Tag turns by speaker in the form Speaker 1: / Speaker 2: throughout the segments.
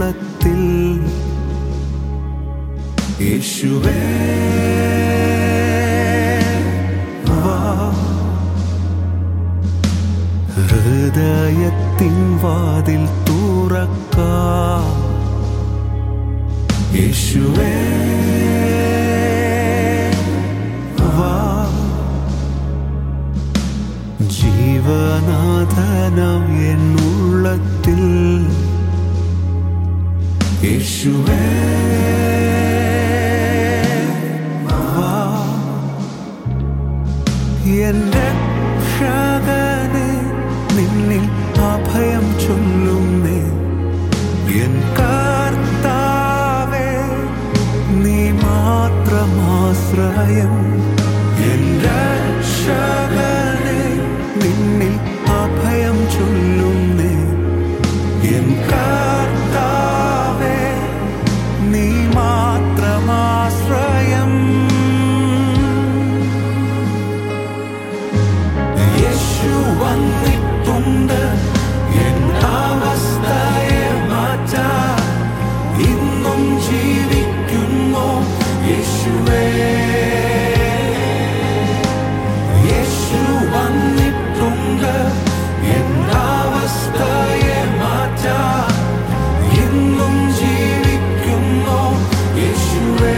Speaker 1: എന്നുള്ളത്തിൽ യേശുവേ വാ ഹൃദയത്തിൻ വാതിൽ തുറക്ക യേശുവേ വാ ജീവനാഥനം എന്നുള്ളത്തിൽ യേശുവേ വാ എന്റെ രക്ഷകനെ നിന്നിൽ അഭയം ചൊല്ലുന്നേ എൻ കർത്താവേ നീ മാത്രമാശ്രയം എൻ രക്ഷകനെ നിന്നിൽ അഭയം ചൊല്ലുന്നേ എൻ കർത്താവേ നീ മാത്രമാശ്രയം യേശു വന്നിട്ടുണ്ട് എൻ അവസ്ഥയെ മാറ്റാൻ ഇന്നും ജീവിക്കുന്നു യേശുവേ യേശു വന്നിട്ടുണ്ട് എൻ അവസ്ഥയെ മാറ്റാൻ ഇന്നും ജീവിക്കുന്നു യേശുവേ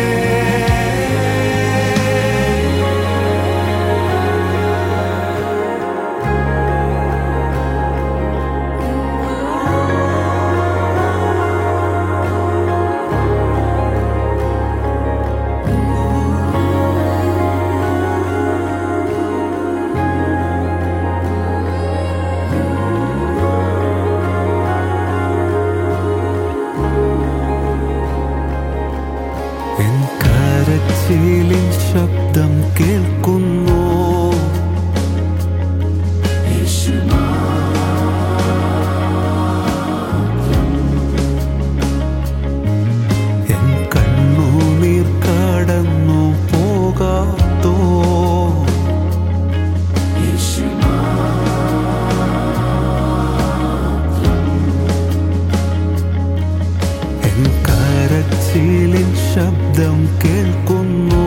Speaker 1: എൻ കരച്ചിലിൻ ശബ്ദം കേൾക്കുന്നു എൻ കണ്ണുനീർ കടന്നു പോകാത്തോ എൻ കരച്ചിലിൻ ശബ്ദം കേൾക്കുന്നു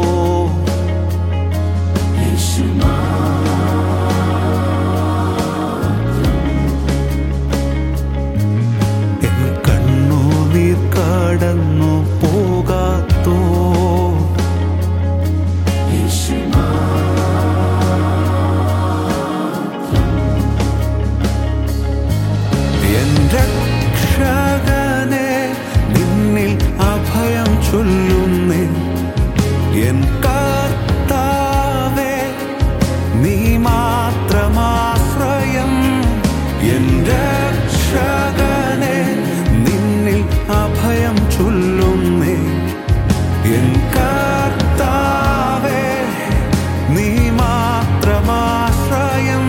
Speaker 1: എൻ കണ്ണുനീർ കടന്നു പോകാത്തോ എൻ രക്ഷകനെ നിന്നിൽ അഭയം ചൊല്ലുന്നേ എൻ കർത്താവേ നീ മാത്രമാശ്രയം എൻ രക്ഷകനെ നിന്നിൽ അഭയം ചൊല്ലുന്നേ എൻ കർത്താവേ നീ മാത്രമാശ്രയം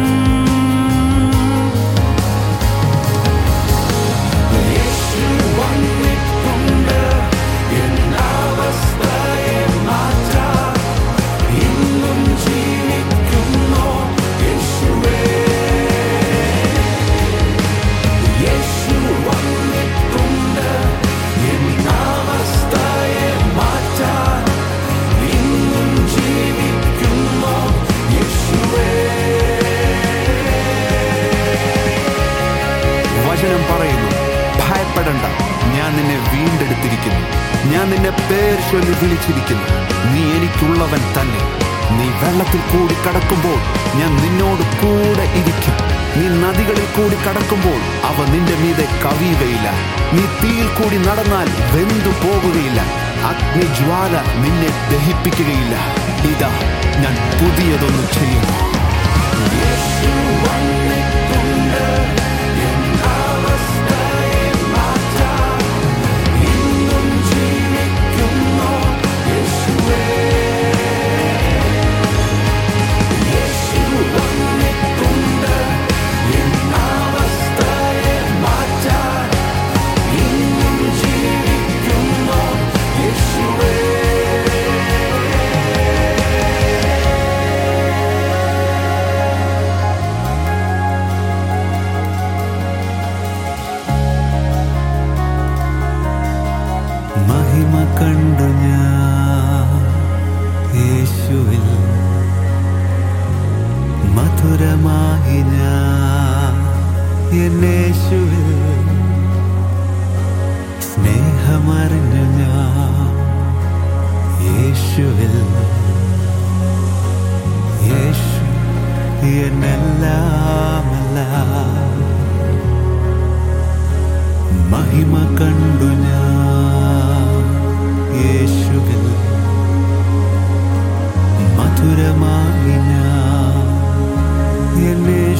Speaker 1: യേശു വന്നിട്ടുണ്ട് എൻ അവസ്ഥയെ മാറ്റാൻ ഇന്നും ജീവിക്കുന്നു യേശുവേ യേശു വന്നിട്ടുണ്ട് എൻ അവസ്ഥയെ മാറ്റാൻ ഇന്നും ജീവിക്കുന്നു യേശുവേ വചനം പറയുന്നു ഭയപ്പെടണ്ട ഞാൻ നിന്നെ വീണ്ടെടുത്തിരിക്കുന്നു ഞാൻ നിന്നെ പേർ ചൊല്ലി വിളിച്ചിരിക്കുന്നു നീ എനിക്കുള്ളവൻ തന്നെ നീ വെള്ളത്തിൽ കൂടി കടക്കുമ്പോൾ ഞാൻ നിന്നോട് കൂടെ ഇരിക്കും നീ നദികളിൽ കൂടി കടക്കുമ്പോൾ അവ നിന്റെ മീതെ കവിയുകയില്ല നീ തീയിൽ കൂടി നടന്നാൽ വെന്തു പോകുകയില്ല അഗ്നിജ്വാല നിന്നെ ദഹിപ്പിക്കുകയില്ല ഇതാ ഞാൻ പുതിയതൊന്നും ചെയ്യുന്നു മഹിമ കണ്ടു ഞാൻ യേശുവിൽ മധുരമായി ഞാൻ എന്നേശുവിൽ സ്നേഹമറിഞ്ഞു ഞാൻ യേശുവിൽ യേശു എന്നെല്ലാമെല്ലാം മഹിമ കണ്ടു ഞാൻ യേശുവിൽ മധുരമായി ഞാൻ എന്നേശുവിൽ